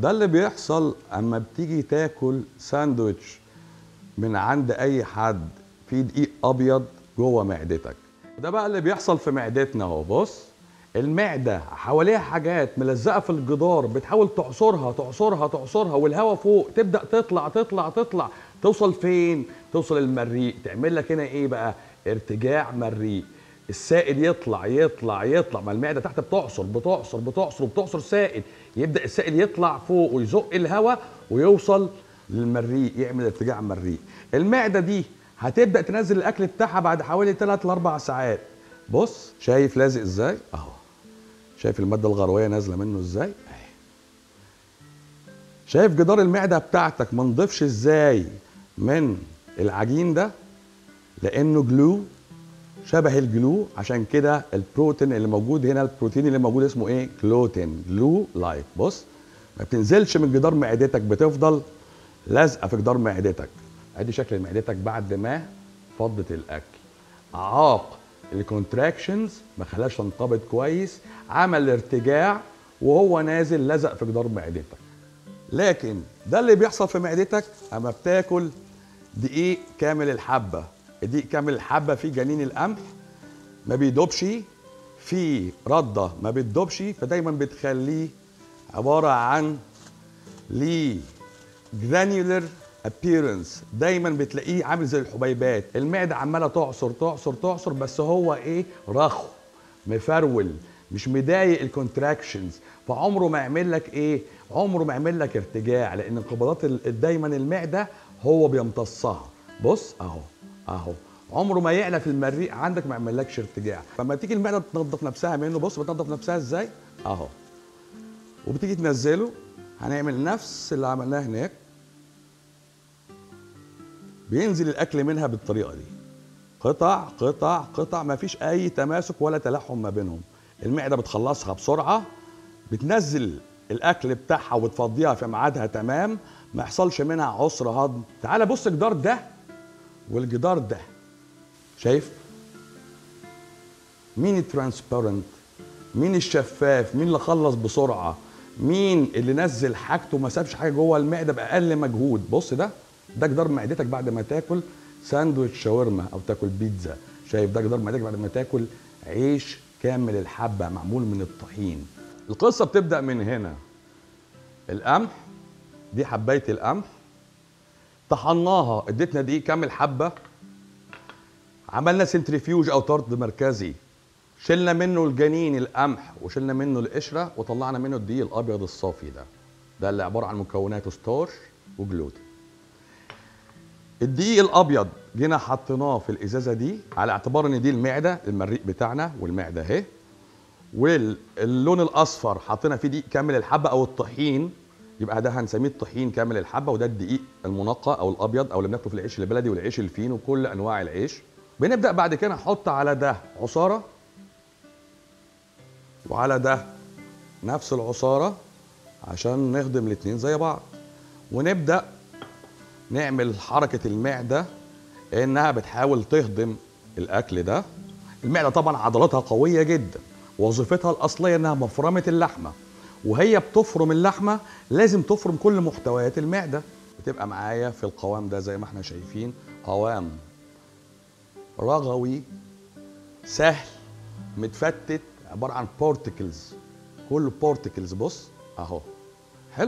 ده اللي بيحصل اما بتيجي تاكل ساندوتش من عند اي حد فيه دقيق ابيض جوه معدتك ده بقى اللي بيحصل في معدتنا اهو بص المعده حواليها حاجات ملزقه في الجدار بتحاول تعصرها تعصرها تعصرها والهواء فوق تبدا تطلع تطلع تطلع توصل فين توصل المريء تعمل لك هنا ايه بقى ارتجاع مريء السائل يطلع يطلع يطلع ما المعده تحت بتعصر بتعصر بتعصر وبتعصر سائل يبدا السائل يطلع فوق ويزق الهواء ويوصل للمريء يعمل ارتجاع مريء المعده دي هتبدا تنزل الاكل بتاعها بعد حوالي 3 ل 4 ساعات بص شايف لازق ازاي اهو شايف الماده الغرويه نازله منه ازاي اهي شايف جدار المعده بتاعتك ما نضيفش ازاي من العجين ده لانه جلو شبه الجلو عشان كده البروتين اللي موجود هنا البروتين اللي موجود اسمه ايه كلوتين جلو لايك بص ما بتنزلش من جدار معدتك بتفضل لازقه في جدار معدتك ادي شكل معدتك بعد ما فضت الاكل اعاق الكونتراكشنز ما خلاش تنقبض كويس عمل ارتجاع وهو نازل لزق في جدار معدتك لكن ده اللي بيحصل في معدتك اما بتاكل دقيق كامل الحبه الدقيق كامل الحبه فيه جنين القمح ما بيدوبش فيه رده ما بتدوبش فدايما بتخليه عباره عن ليه جرانيولر ابييرنس دايما بتلاقيه عامل زي الحبيبات المعده عماله تعصر تعصر تعصر بس هو ايه رخو مفرول مش مضايق الكونتراكشنز فعمره ما يعمل لك ايه عمره ما يعمل لك ارتجاع لان انقباضات ال- دايما المعده هو بيمتصها بص اهو اهو عمره ما يعلى في المريء عندك ما يعملكش ارتجاع فلما تيجي المعده تنظف نفسها منه بص بتنظف نفسها ازاي اهو وبتيجي تنزله هنعمل نفس اللي عملناه هناك بينزل الاكل منها بالطريقه دي قطع قطع قطع ما فيش اي تماسك ولا تلاحم ما بينهم المعده بتخلصها بسرعه بتنزل الاكل بتاعها وبتفضيها في ميعادها تمام ما يحصلش منها عسر هضم تعال بص الجدار ده والجدار ده شايف مين الترانسبيرنت مين الشفاف مين اللي خلص بسرعه مين اللي نزل حاجته ما سابش حاجه جوه المعده باقل مجهود بص ده ده جدار معدتك بعد ما تاكل ساندويتش شاورما او تاكل بيتزا شايف ده جدار معدتك بعد ما تاكل عيش كامل الحبه معمول من الطحين القصه بتبدا من هنا القمح دي حبايه القمح طحناها اديتنا دقيق كامل حبه عملنا سنتريفيوج او طرد مركزي شلنا منه الجنين القمح وشلنا منه القشره وطلعنا منه الدقيق الابيض الصافي ده ده اللي عباره عن مكوناته ستارش وجلوتين الدقيق الابيض جينا حطيناه في الازازه دي على اعتبار ان دي المعده المريء بتاعنا والمعده اهي واللون الاصفر حطينا فيه دقيق كامل الحبه او الطحين يبقى ده هنسميه الطحين كامل الحبه وده الدقيق المنقى او الابيض او اللي بناكله في العيش البلدي والعيش الفين وكل انواع العيش بنبدا بعد كده نحط على ده عصاره وعلى ده نفس العصاره عشان نخدم الاتنين زي بعض ونبدا نعمل حركه المعده انها بتحاول تهضم الاكل ده المعده طبعا عضلاتها قويه جدا وظيفتها الاصليه انها مفرمه اللحمه وهي بتفرم اللحمه لازم تفرم كل محتويات المعده بتبقى معايا في القوام ده زي ما احنا شايفين قوام رغوي سهل متفتت عباره عن بورتكلز كله بورتكلز بص اهو حلو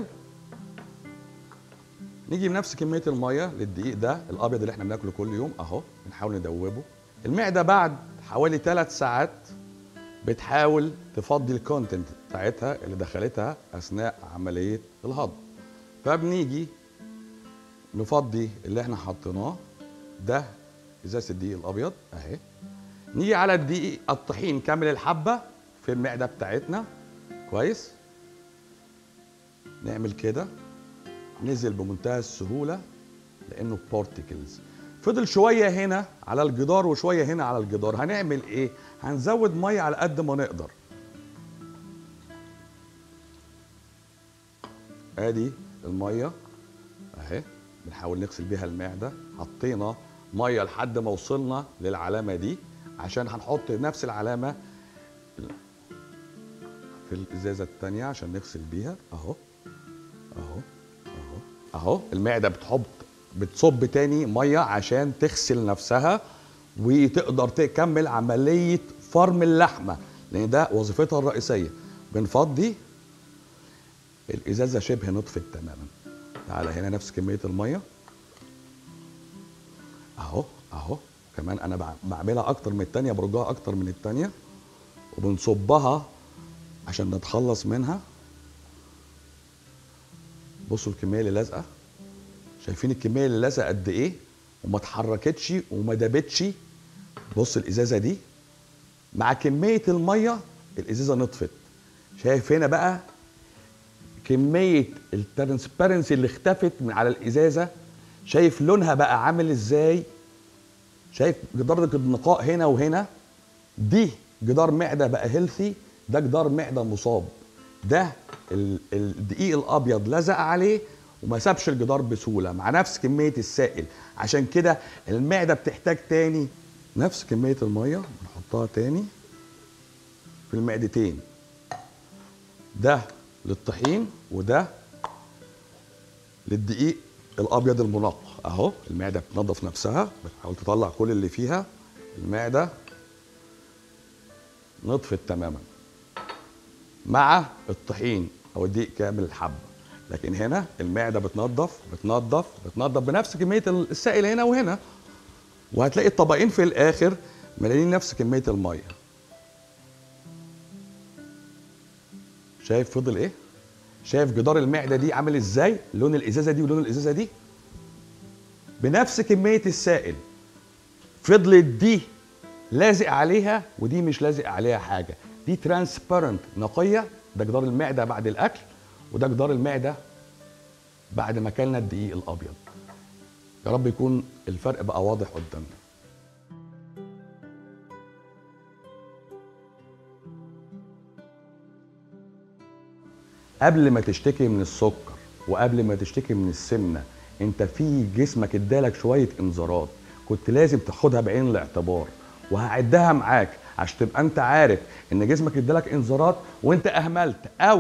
نيجي بنفس كميه الميه للدقيق ده الابيض اللي احنا بناكله كل يوم اهو بنحاول ندوبه المعده بعد حوالي ثلاث ساعات بتحاول تفضي الكونتنت بتاعتها اللي دخلتها اثناء عمليه الهضم فبنيجي نفضي اللي احنا حطيناه ده ازازه الدقيق الابيض اهي نيجي على الدقيق الطحين كامل الحبه في المعده بتاعتنا كويس نعمل كده نزل بمنتهى السهوله لانه بارتكلز فضل شويه هنا على الجدار وشويه هنا على الجدار هنعمل ايه هنزود ميه على قد ما نقدر ادي الميه اهي بنحاول نغسل بيها المعده حطينا ميه لحد ما وصلنا للعلامه دي عشان هنحط نفس العلامه في الازازه الثانيه عشان نغسل بيها اهو اهو اهو اهو المعده بتحط بتصب تاني ميه عشان تغسل نفسها وتقدر تكمل عمليه فرم اللحمه لان ده وظيفتها الرئيسيه بنفضي الازازه شبه نطفت تماما تعالى هنا نفس كميه الميه اهو اهو كمان انا بع- بعملها اكتر من التانية برجها اكتر من التانية وبنصبها عشان نتخلص منها بصوا الكميه اللي لازقه شايفين الكميه اللي لازقه قد ايه وما اتحركتش وما دابتش بص الازازه دي مع كميه الميه الازازه نطفت شايف هنا بقى كميه الترانسبيرنسي اللي اختفت من على الازازه شايف لونها بقى عامل ازاي شايف درجه النقاء هنا وهنا دي جدار معده بقى هيلثي ده جدار معده مصاب ده ال- الدقيق الابيض لزق عليه وما سابش الجدار بسهوله مع نفس كميه السائل عشان كده المعده بتحتاج تاني نفس كميه الميه نحطها تاني في المعدتين ده للطحين وده للدقيق الابيض المنقى اهو المعده بتنظف نفسها بتحاول تطلع كل اللي فيها المعده نطفت تماما مع الطحين او الدقيق كامل الحبه لكن هنا المعده بتنظف بتنظف بتنظف بنفس كميه السائل هنا وهنا وهتلاقي الطبقين في الاخر مليانين نفس كميه الميه شايف فضل ايه شايف جدار المعده دي عامل ازاي لون الازازه دي ولون الازازه دي بنفس كميه السائل فضلت دي لازق عليها ودي مش لازق عليها حاجه دي ترانسبيرنت نقيه ده جدار المعده بعد الاكل وده جدار المعده بعد ما كلنا الدقيق الابيض يا رب يكون الفرق بقى واضح قدامنا قبل ما تشتكي من السكر وقبل ما تشتكي من السمنه انت في جسمك ادالك شويه انذارات كنت لازم تاخدها بعين الاعتبار وهعدها معاك عشان تبقى انت عارف ان جسمك ادالك انذارات وانت اهملت او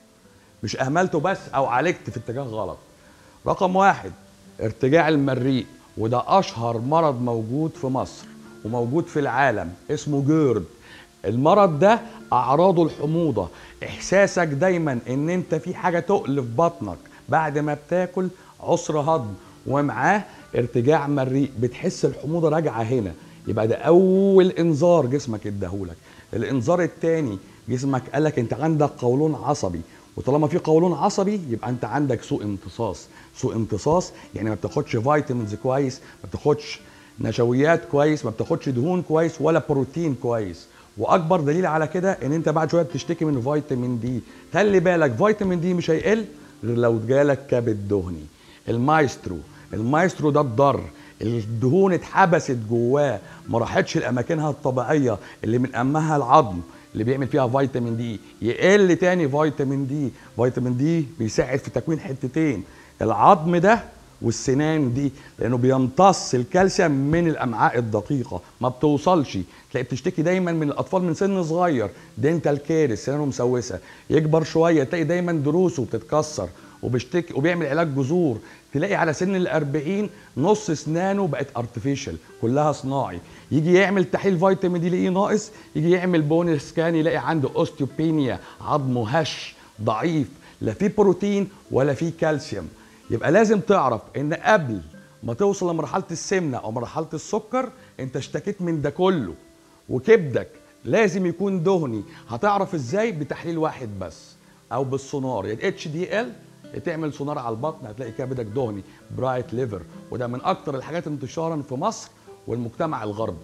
مش اهملته بس او عالجت في اتجاه غلط رقم واحد ارتجاع المريء وده اشهر مرض موجود في مصر وموجود في العالم اسمه جيرد المرض ده اعراضه الحموضه احساسك دايما ان انت في حاجه تقل في بطنك بعد ما بتاكل عسر هضم ومعاه ارتجاع مريء بتحس الحموضه راجعه هنا يبقى ده اول انذار جسمك اداهولك الانذار الثاني جسمك قالك انت عندك قولون عصبي وطالما في قولون عصبي يبقى انت عندك سوء امتصاص سوء امتصاص يعني ما بتاخدش فيتامينز كويس ما بتاخدش نشويات كويس ما بتاخدش دهون كويس ولا بروتين كويس واكبر دليل على كده ان انت بعد شويه بتشتكي من فيتامين دي خلي بالك فيتامين دي مش هيقل غير لو جالك كبد دهني المايسترو المايسترو ده الضر الدهون اتحبست جواه ما راحتش لاماكنها الطبيعيه اللي من اهمها العظم اللي بيعمل فيها فيتامين دي يقل تاني فيتامين دي فيتامين دي بيساعد في تكوين حتتين العظم ده والسنان دي لانه بيمتص الكالسيوم من الامعاء الدقيقه ما بتوصلش تلاقي بتشتكي دايما من الاطفال من سن صغير دينتال كيرس سنانه مسوسه يكبر شويه تلاقي دايما دروسه بتتكسر وبيشتكي وبيعمل علاج جذور تلاقي على سن الأربعين نص اسنانه بقت ارتفيشال كلها صناعي يجي يعمل تحليل فيتامين دي يلاقيه ناقص يجي يعمل بون سكان يلاقي عنده اوستيوبينيا عظمه هش ضعيف لا فيه بروتين ولا فيه كالسيوم يبقى لازم تعرف ان قبل ما توصل لمرحله السمنه او مرحله السكر انت اشتكيت من ده كله وكبدك لازم يكون دهني هتعرف ازاي بتحليل واحد بس او بالسونار يا اتش دي ال تعمل سونار على البطن هتلاقي كبدك دهني برايت ليفر وده من اكتر الحاجات انتشارا في مصر والمجتمع الغربي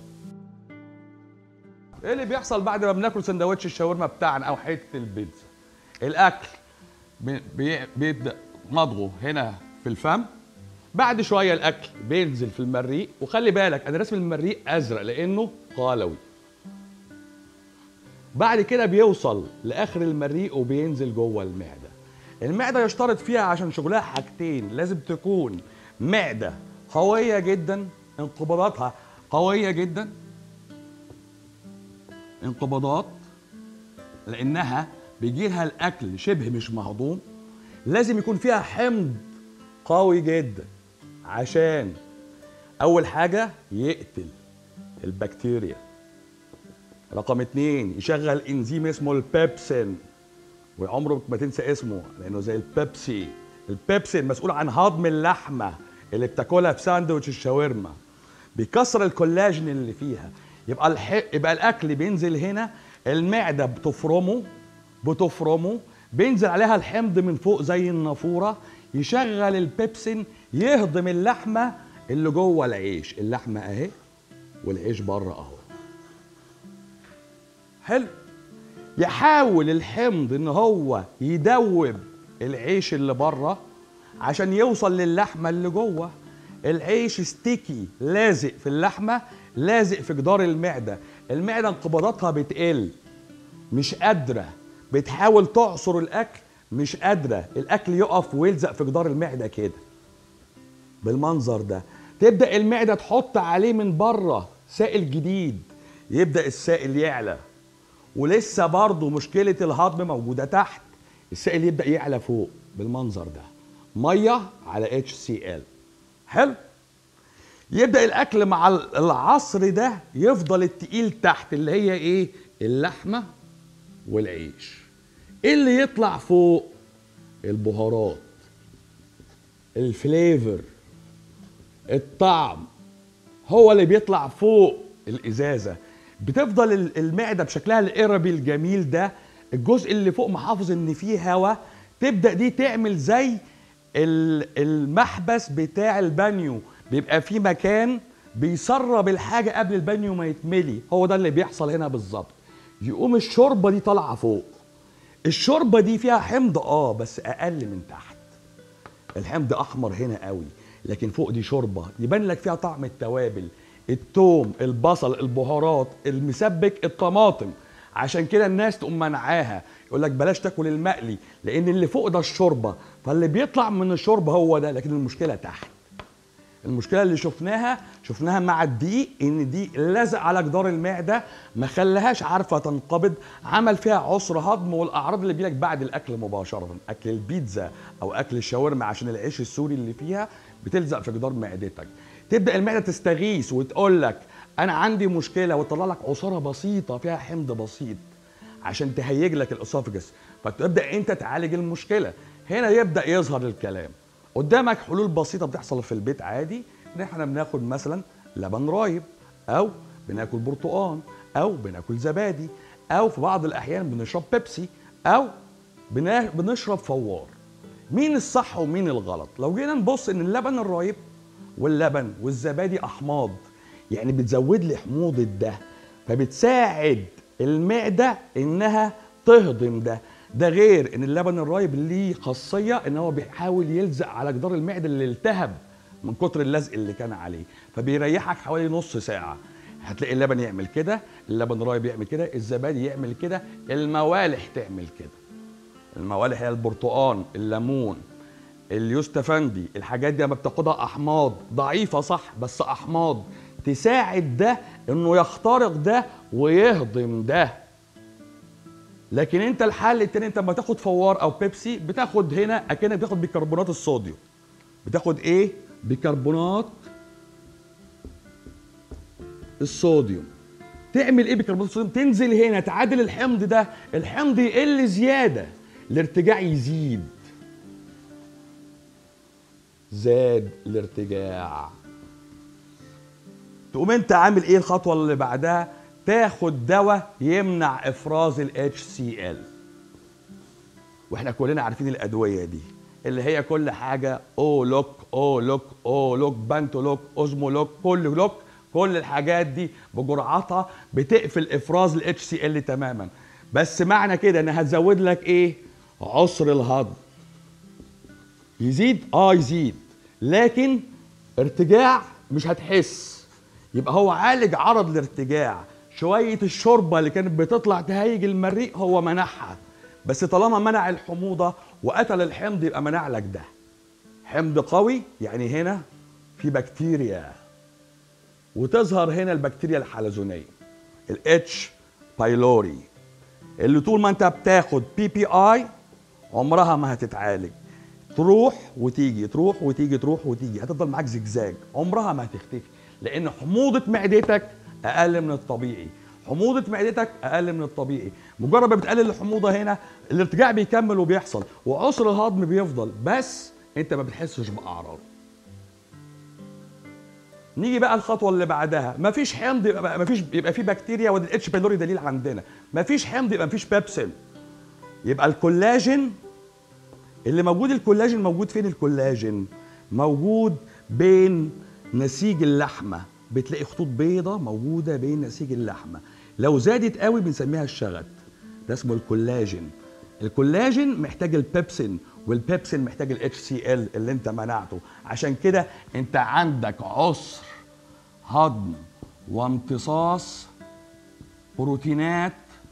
ايه اللي بيحصل بعد ما بناكل سندوتش الشاورما بتاعنا او حته البيتزا الاكل بي- بي- بيبدا مضغه هنا في الفم بعد شويه الاكل بينزل في المريء وخلي بالك انا راسم المريء ازرق لانه قالوي بعد كده بيوصل لاخر المريء وبينزل جوه المعده المعده يشترط فيها عشان شغلها حاجتين لازم تكون معده قويه جدا انقباضاتها قويه جدا انقباضات لانها بيجي لها الاكل شبه مش مهضوم لازم يكون فيها حمض قوي جدا عشان اول حاجه يقتل البكتيريا رقم اتنين يشغل انزيم اسمه البيبسين وعمرك ما تنسى اسمه لانه زي البيبسي البيبسين مسؤول عن هضم اللحمه اللي بتاكلها في ساندوتش الشاورما بيكسر الكولاجين اللي فيها يبقى الح... يبقى الاكل بينزل هنا المعده بتفرمه بتفرمه بينزل عليها الحمض من فوق زي النافوره يشغل البيبسين يهضم اللحمه اللي جوه العيش اللحمه اهي والعيش بره اهو حلو يحاول الحمض ان هو يدوب العيش اللي بره عشان يوصل للحمه اللي جوه العيش ستيكي لازق في اللحمه لازق في جدار المعده المعده انقباضاتها بتقل مش قادره بتحاول تعصر الاكل مش قادره الاكل يقف ويلزق في جدار المعده كده بالمنظر ده تبدا المعده تحط عليه من بره سائل جديد يبدا السائل يعلى ولسه برضه مشكله الهضم موجوده تحت السائل يبدا يعلى فوق بالمنظر ده ميه على اتش سي ال حلو يبدا الاكل مع العصر ده يفضل التقيل تحت اللي هي ايه اللحمه والعيش ايه اللي يطلع فوق البهارات الفليفر الطعم هو اللي بيطلع فوق الازازه بتفضل المعده بشكلها القربي الجميل ده الجزء اللي فوق محافظ ان فيه هواء تبدا دي تعمل زي المحبس بتاع البانيو بيبقى في مكان بيسرب الحاجه قبل البانيو ما يتملي هو ده اللي بيحصل هنا بالظبط يقوم الشوربه دي طالعه فوق الشوربه دي فيها حمض اه بس اقل من تحت الحمض احمر هنا قوي لكن فوق دي شوربه يبان لك فيها طعم التوابل التوم البصل البهارات المسبك الطماطم عشان كده الناس تقوم منعاها يقول لك بلاش تاكل المقلي لان اللي فوق ده الشوربه فاللي بيطلع من الشوربه هو ده لكن المشكله تحت المشكله اللي شفناها شفناها مع الدقيق ان دي لزق على جدار المعده ما خلاهاش عارفه تنقبض عمل فيها عسر هضم والاعراض اللي بيجيلك بعد الاكل مباشره اكل البيتزا او اكل الشاورما عشان العيش السوري اللي فيها بتلزق في جدار معدتك تبدا المعده تستغيث وتقول لك انا عندي مشكله وتطلع لك عصاره بسيطه فيها حمض بسيط عشان تهيج لك الاسوفجس فتبدا انت تعالج المشكله هنا يبدا يظهر الكلام قدامك حلول بسيطه بتحصل في البيت عادي ان احنا بناخد مثلا لبن رايب او بناكل برتقان او بناكل زبادي او في بعض الاحيان بنشرب بيبسي او بنشرب فوار مين الصح ومين الغلط لو جينا نبص ان اللبن الرايب واللبن والزبادي احماض يعني بتزود لي حموضه ده فبتساعد المعده انها تهضم ده ده غير ان اللبن الرايب ليه خاصيه ان هو بيحاول يلزق على جدار المعده اللي التهب من كتر اللزق اللي كان عليه فبيريحك حوالي نص ساعه هتلاقي اللبن يعمل كده اللبن الرايب يعمل كده الزبادي يعمل كده الموالح تعمل كده الموالح هي البرتقان الليمون اليوستفندي الحاجات دي لما بتاخدها احماض ضعيفه صح بس احماض تساعد ده انه يخترق ده ويهضم ده لكن انت الحل التاني انت لما تاخد فوار او بيبسي بتاخد هنا اكنك بتاخد بيكربونات الصوديوم بتاخد ايه بيكربونات الصوديوم تعمل ايه بيكربونات الصوديوم تنزل هنا تعادل الحمض ده الحمض يقل زياده الارتجاع يزيد زاد الارتجاع تقوم انت عامل ايه الخطوه اللي بعدها تاخد دواء يمنع افراز ال HCl واحنا كلنا عارفين الادويه دي اللي هي كل حاجه او لوك او لوك او لوك بانتو لوك اوزمو لوك كل لوك كل الحاجات دي بجرعاتها بتقفل افراز ال HCl تماما بس معنى كده انها هتزود لك ايه عسر الهضم يزيد اه يزيد لكن ارتجاع مش هتحس يبقى هو عالج عرض الارتجاع شوية الشوربة اللي كانت بتطلع تهيج المريء هو منعها بس طالما منع الحموضة وقتل الحمض يبقى منع لك ده حمض قوي يعني هنا في بكتيريا وتظهر هنا البكتيريا الحلزونية الاتش بايلوري اللي طول ما انت بتاخد بي بي اي عمرها ما هتتعالج تروح وتيجي تروح وتيجي تروح وتيجي هتفضل معاك زجزاج عمرها ما هتختفي لان حموضه معدتك اقل من الطبيعي حموضه معدتك اقل من الطبيعي مجرد ما بتقلل الحموضه هنا الارتجاع بيكمل وبيحصل وعسر الهضم بيفضل بس انت ما بتحسش باعراض نيجي بقى الخطوه اللي بعدها مفيش حمض يبقى مفيش يبقى في بكتيريا وده الاتش بايلوري دليل عندنا مفيش حمض يبقى مفيش بيبسين يبقى الكولاجين اللي موجود الكولاجين موجود فين الكولاجين موجود بين نسيج اللحمه بتلاقي خطوط بيضة موجودة بين نسيج اللحمة لو زادت قوي بنسميها الشغط ده اسمه الكولاجين الكولاجين محتاج البيبسين والبيبسين محتاج الاتش سي ال اللي انت منعته عشان كده انت عندك عسر هضم وامتصاص بروتينات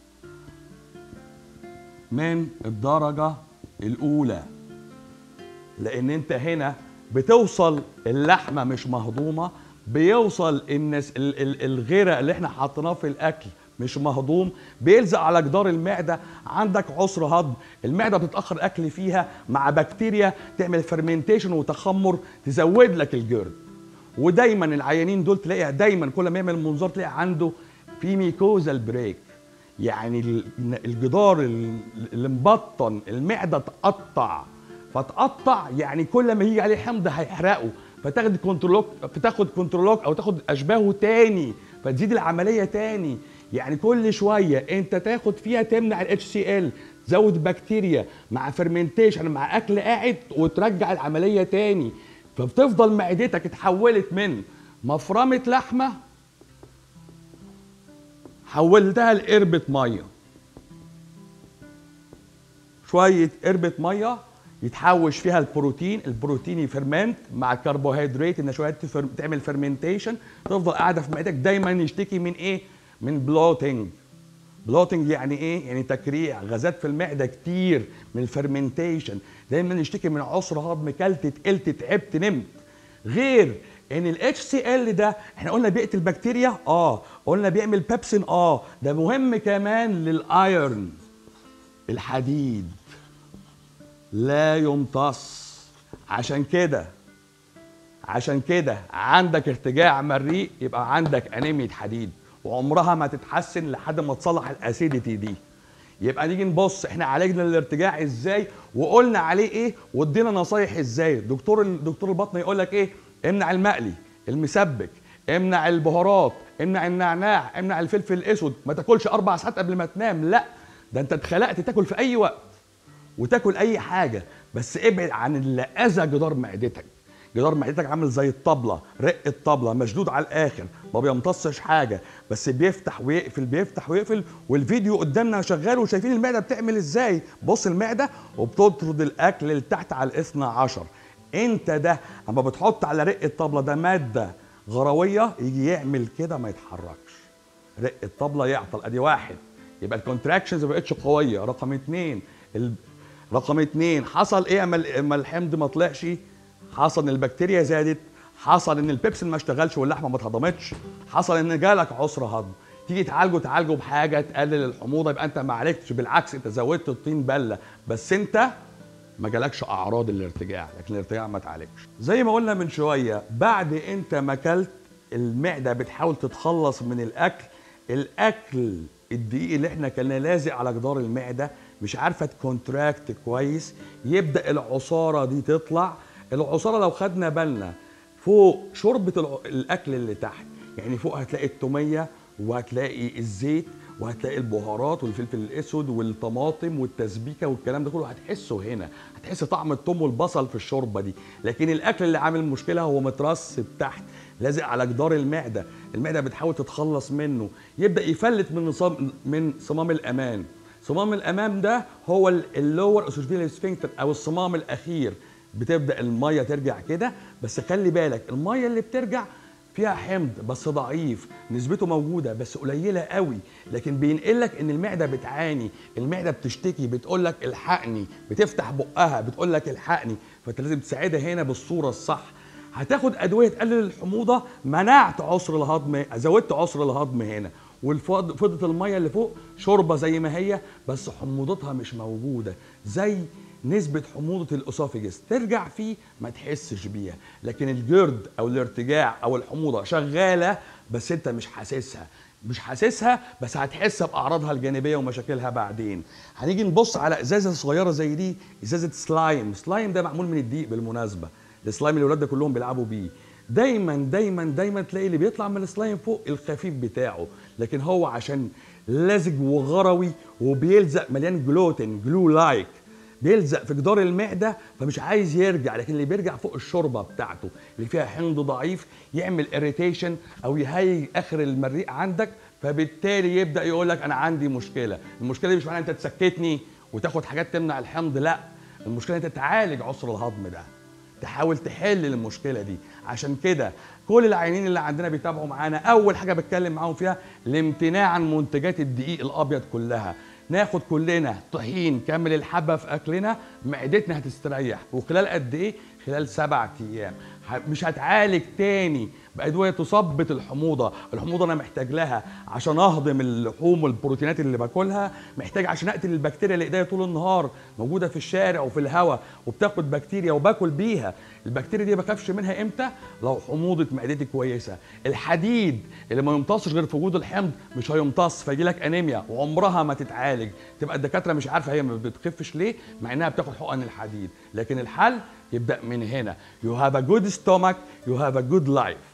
من الدرجة الأولى لأن أنت هنا بتوصل اللحمة مش مهضومة بيوصل الناس ال- ال- الغرق اللي احنا حطيناه في الاكل مش مهضوم بيلزق على جدار المعده عندك عسر هضم المعده بتتاخر الاكل فيها مع بكتيريا تعمل فرمنتيشن وتخمر تزود لك الجرد ودايما العيانين دول تلاقي دايما كل ما يعمل منظار تلاقي عنده في ميكوزال بريك يعني ال- الجدار ال- اللي مبطن المعده تقطع فتقطع يعني كل ما يجي عليه حمض هيحرقه فتاخد كنترولوك فتاخد كنترولوك او تاخد اشباهه تاني فتزيد العمليه تاني يعني كل شويه انت تاخد فيها تمنع الاتش سي ال تزود بكتيريا مع فرمنتيشن مع اكل قاعد وترجع العمليه تاني فبتفضل معدتك اتحولت من مفرمه لحمه حولتها لقربة ميه شوية قربة ميه يتحوش فيها البروتين البروتين يفرمنت مع الكربوهيدرات النشويات تفر- تعمل فرمنتيشن تفضل قاعده في معدتك دايما يشتكي من ايه من بلوتنج بلوتنج يعني ايه يعني تكريع غازات في المعده كتير من الفرمنتيشن دايما يشتكي من عسر هضم كلت تقلت تعبت نمت غير ان الاتش سي ال ده احنا قلنا بيقتل بكتيريا اه قلنا بيعمل بيبسين اه ده مهم كمان للايرن الحديد لا يمتص عشان كده عشان كده عندك ارتجاع مريء يبقى عندك انيميا حديد وعمرها ما تتحسن لحد ما تصلح الاسيديتي دي يبقى نيجي نبص احنا عالجنا الارتجاع ازاي وقلنا عليه ايه وادينا نصايح ازاي دكتور دكتور البطن يقول لك ايه امنع المقلي المسبك امنع البهارات امنع النعناع امنع الفلفل الاسود ما تاكلش اربع ساعات قبل ما تنام لا ده انت اتخلقت تاكل في اي وقت وتاكل اي حاجه بس ابعد عن اللي اذى جدار معدتك جدار معدتك عامل زي الطبله رق الطبله مشدود على الاخر ما بيمتصش حاجه بس بيفتح ويقفل بيفتح ويقفل والفيديو قدامنا شغال وشايفين المعده بتعمل ازاي بص المعده وبتطرد الاكل لتحت على الاثنى عشر انت ده اما بتحط على رق الطبله ده ماده غرويه يجي يعمل كده ما يتحركش رق الطبله يعطل ادي واحد يبقى الكونتراكشنز ما بقتش قويه رقم اتنين ال... رقم اتنين حصل ايه اما ال- اما الحمض ما طلعش حصل ان البكتيريا زادت حصل ان البيبسين ما اشتغلش واللحمه ما اتهضمتش حصل ان جالك عسر هضم تيجي تعالجه تعالجه بحاجه تقلل الحموضه يبقى انت ما عالجتش بالعكس انت زودت الطين بله بس انت ما جالكش اعراض الارتجاع لكن الارتجاع ما اتعالجش زي ما قلنا من شويه بعد انت ما اكلت المعده بتحاول تتخلص من الاكل الاكل الدقيق اللي احنا كنا لازق على جدار المعده مش عارفه تكونتراكت كويس يبدا العصاره دي تطلع العصاره لو خدنا بالنا فوق شوربه الع- الاكل اللي تحت يعني فوق هتلاقي التوميه وهتلاقي الزيت وهتلاقي البهارات والفلفل الاسود والطماطم والتسبيكه والكلام ده كله هتحسه هنا هتحس طعم الثوم والبصل في الشوربه دي لكن الاكل اللي عامل مشكله هو مترسب تحت لازق على جدار المعده المعده بتحاول تتخلص منه يبدا يفلت من نظام من صمام الامان صمام الامام ده هو اللور اسوفيجيال سفنكتر او الصمام الاخير بتبدا الميه ترجع كده بس خلي بالك الميه اللي بترجع فيها حمض بس ضعيف نسبته موجوده بس قليله قوي لكن بينقل لك ان المعده بتعاني المعده بتشتكي بتقول لك الحقني بتفتح بقها بتقول لك الحقني فانت لازم تساعدها هنا بالصوره الصح هتاخد ادويه تقلل الحموضه منعت عسر الهضم زودت عسر الهضم هنا والفضه الميه اللي فوق شوربه زي ما هي بس حموضتها مش موجوده زي نسبة حموضة الأسوفيجس ترجع فيه ما تحسش بيها لكن الجرد أو الارتجاع أو الحموضة شغالة بس أنت مش حاسسها مش حاسسها بس هتحس بأعراضها الجانبية ومشاكلها بعدين هنيجي نبص على إزازة صغيرة زي دي إزازة سلايم سلايم ده معمول من الدقيق بالمناسبة السلايم اللي الولاد ده كلهم بيلعبوا بيه دايما دايما دايما تلاقي اللي بيطلع من السلايم فوق الخفيف بتاعه لكن هو عشان لزج وغروي وبيلزق مليان جلوتين جلو لايك بيلزق في جدار المعده فمش عايز يرجع لكن اللي بيرجع فوق الشوربه بتاعته اللي فيها حمض ضعيف يعمل اريتيشن او يهيج اخر المريء عندك فبالتالي يبدا يقول لك انا عندي مشكله المشكله دي مش معناها انت تسكتني وتاخد حاجات تمنع الحمض لا المشكله انت تعالج عسر الهضم ده تحاول تحل المشكله دي عشان كده كل العيانين اللي عندنا بيتابعوا معانا اول حاجه بتكلم معاهم فيها الامتناع عن منتجات الدقيق الابيض كلها ناخد كلنا طحين كامل الحبه في اكلنا معدتنا هتستريح وخلال قد ايه خلال سبعة ايام مش هتعالج تاني بادويه تثبط الحموضه الحموضه انا محتاج لها عشان اهضم اللحوم والبروتينات اللي باكلها محتاج عشان اقتل البكتيريا اللي ايديا طول النهار موجوده في الشارع وفي الهواء وبتاخد بكتيريا وباكل بيها البكتيريا دي ما بخافش منها امتى لو حموضه معدتي كويسه الحديد اللي ما يمتصش غير في وجود الحمض مش هيمتص فيجي لك انيميا وعمرها ما تتعالج تبقى الدكاتره مش عارفه هي ما بتخفش ليه مع انها بتاخد حقن الحديد لكن الحل يبدا من هنا you have a good stomach you have a good life